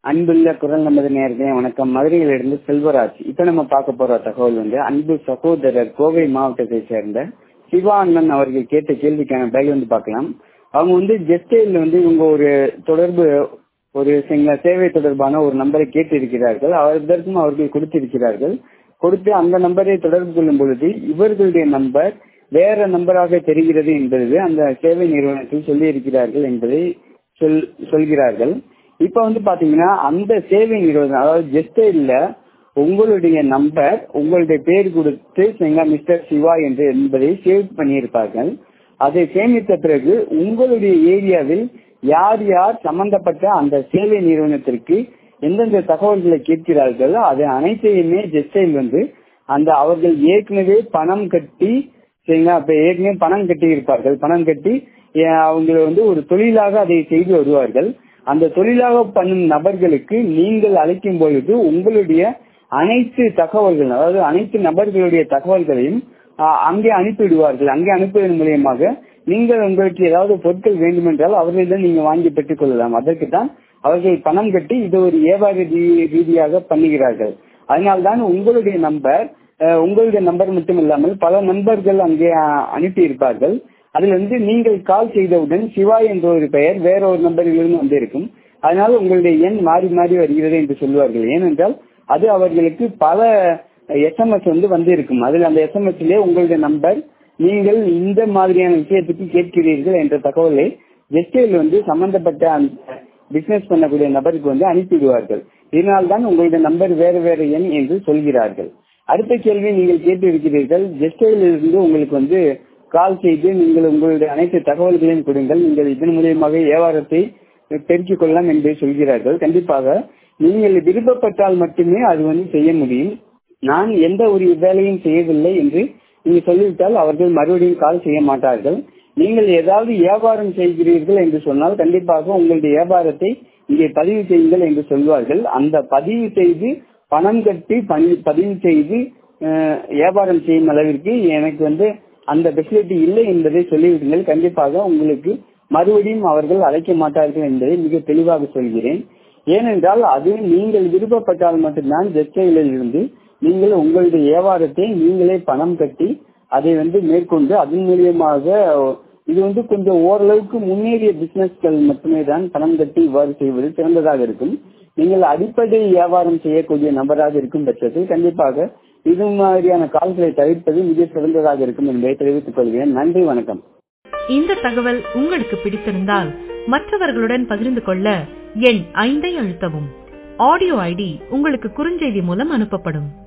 அன்புள்ள குரல் நமது நேரத்தை வணக்கம் மதுரையிலிருந்து செல்வராஜ் இப்ப நம்ம பார்க்க போற தகவல் வந்து அன்பு சகோதரர் கோவை மாவட்டத்தை சேர்ந்த சிவா அண்ணன் அவர்கள் கேட்ட கேள்விக்கான பதில் வந்து பார்க்கலாம் அவங்க வந்து ஜெஸ்டைல வந்து இவங்க ஒரு தொடர்பு ஒரு சில சேவை தொடர்பான ஒரு நம்பரை கேட்டு இருக்கிறார்கள் அதற்கும் அவர்கள் கொடுத்திருக்கிறார்கள் கொடுத்து அந்த நம்பரை தொடர்பு கொள்ளும் பொழுது இவர்களுடைய நம்பர் வேற நம்பராக தெரிகிறது என்பது அந்த சேவை நிறுவனத்தில் சொல்லி இருக்கிறார்கள் என்பதை சொல் சொல்கிறார்கள் இப்ப வந்து பாத்தீங்கன்னா அந்த சேவை நிறுவனம் அதாவது ஜெஸ்டைல உங்களுடைய நம்பர் உங்களுடைய பேர் கொடுத்து மிஸ்டர் சிவா என்று என்பதை சேவ் பண்ணியிருப்பார்கள் அதை சேமித்த பிறகு உங்களுடைய ஏரியாவில் யார் யார் சம்பந்தப்பட்ட அந்த சேவை நிறுவனத்திற்கு எந்தெந்த தகவல்களை கேட்கிறார்கள் அது அனைத்தையுமே ஜெஸ்டைல் வந்து அந்த அவர்கள் ஏற்கனவே பணம் கட்டி சரிங்களா இப்ப ஏற்கனவே பணம் கட்டி இருப்பார்கள் பணம் கட்டி அவங்க வந்து ஒரு தொழிலாக அதை செய்து வருவார்கள் அந்த தொழிலாக பண்ணும் நபர்களுக்கு நீங்கள் அழைக்கும் பொழுது உங்களுடைய அனைத்து தகவல்கள் அதாவது அனைத்து நபர்களுடைய தகவல்களையும் அங்கே அனுப்பிவிடுவார்கள் அங்கே அனுப்புவதன் மூலியமாக நீங்கள் உங்களுக்கு ஏதாவது பொருட்கள் வேண்டுமென்றால் அவர்களிடம் நீங்க வாங்கி பெற்றுக் கொள்ளலாம் அதற்கு தான் அவர்கள் பணம் கட்டி இது ஒரு வியாபார ரீதியாக பண்ணுகிறார்கள் அதனால்தான் உங்களுடைய நம்பர் உங்களுடைய நம்பர் மட்டும் இல்லாமல் பல நண்பர்கள் அங்கே அனுப்பி இருப்பார்கள் அதுல வந்து நீங்கள் கால் செய்தவுடன் சிவா என்ற ஒரு பெயர் வேற ஒரு நம்பரிலிருந்து வந்திருக்கும் அதனால உங்களுடைய எண் மாறி மாறி வருகிறது என்று சொல்லுவார்கள் ஏனென்றால் அது அவர்களுக்கு பல எஸ்எம்எஸ் வந்து வந்திருக்கும் அதில் அந்த எஸ்எம்எஸ்லேயே உங்களுடைய நம்பர் நீங்கள் இந்த மாதிரியான விஷயத்துக்கு கேட்கிறீர்கள் என்ற தகவலை ஜெஸ்டைல் வந்து சம்பந்தப்பட்ட அந்த பிசினஸ் பண்ணக்கூடிய நபருக்கு வந்து அனுப்பிவிடுவார்கள் இதனால்தான் உங்களுடைய நம்பர் வேற வேற எண் என்று சொல்கிறார்கள் அடுத்த கேள்வி நீங்கள் கேட்டு இருக்கிறீர்கள் ஜெஸ்டைல் இருந்து உங்களுக்கு வந்து கால் செய்து நீங்கள் உங்களுடைய அனைத்து தகவல்களையும் கொடுங்கள் நீங்கள் இதன் மூலியமாக வியாபாரத்தை பெருக்கிக் கொள்ளலாம் என்று சொல்கிறார்கள் கண்டிப்பாக நீங்கள் விருப்பப்பட்டால் மட்டுமே அது வந்து செய்ய முடியும் நான் எந்த ஒரு வேலையும் செய்யவில்லை என்று நீங்க சொல்லிவிட்டால் அவர்கள் மறுபடியும் கால் செய்ய மாட்டார்கள் நீங்கள் ஏதாவது வியாபாரம் செய்கிறீர்கள் என்று சொன்னால் கண்டிப்பாக உங்களுடைய வியாபாரத்தை இங்கே பதிவு செய்யுங்கள் என்று சொல்வார்கள் அந்த பதிவு செய்து பணம் கட்டி பதிவு செய்து வியாபாரம் செய்யும் அளவிற்கு எனக்கு வந்து அந்த ஃபெசிலிட்டி இல்லை என்பதை சொல்லிவிடுங்கள் கண்டிப்பாக உங்களுக்கு மறுபடியும் அவர்கள் அழைக்க மாட்டார்கள் என்பதை மிக தெளிவாக சொல்கிறேன் ஏனென்றால் அது நீங்கள் விருப்பப்பட்டால் மட்டும்தான் ஜெஸ்டைலில் இருந்து நீங்கள் உங்களுடைய வியாபாரத்தை நீங்களே பணம் கட்டி அதை வந்து மேற்கொண்டு அதன் மூலியமாக இது வந்து கொஞ்சம் ஓரளவுக்கு முன்னேறிய பிசினஸ்கள் மட்டுமே தான் பணம் கட்டி இவ்வாறு செய்வது சிறந்ததாக இருக்கும் நீங்கள் அடிப்படை வியாபாரம் செய்யக்கூடிய நபராக இருக்கும் பட்சத்தில் கண்டிப்பாக இது மாதிரியான கால்களை தவிர்ப்பது மிக சிறந்ததாக இருக்கும் என்பதை தெரிவித்துக் கொள்கிறேன் நன்றி வணக்கம் இந்த தகவல் உங்களுக்கு பிடித்திருந்தால் மற்றவர்களுடன் பகிர்ந்து கொள்ள எண் ஐந்தை அழுத்தவும் ஆடியோ ஐடி உங்களுக்கு குறுஞ்செய்தி மூலம் அனுப்பப்படும்